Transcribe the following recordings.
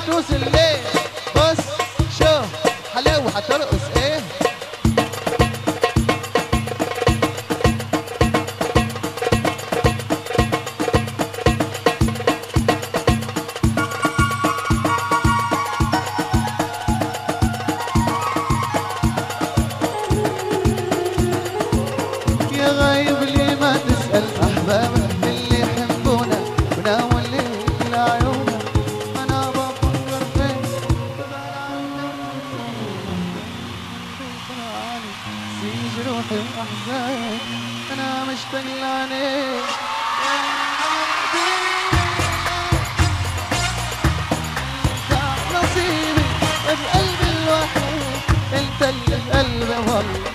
توصل ليه بص شوف حلاوة هترقص ايه يا غايب لي ما تسأل أحبابك اللي يحبونا وناول لي لعيونا أنا بفكر فيك في جروحي وأحزاني أنا مشتاق لعينيك أنت نصيبي بقلبي الوحيد أنت اللي بقلبي والله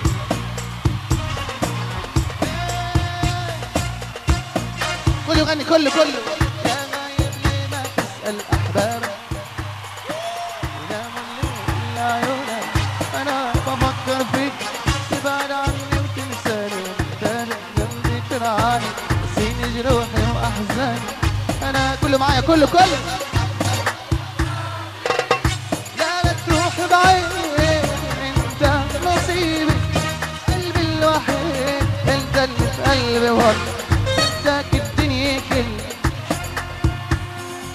كله يغني كله كله يا غايب ليه ما تسأل أحبابك ونام الليل لعيونك أنا بفكر فيك تبعد عني وتنساني وانت قلبي ترعاني نسيني جروحي وأحزاني أنا كله معايا كله كله لا لا تروح بعيد انت نصيبي قلبي الوحيد انت اللي في قلبي والله انت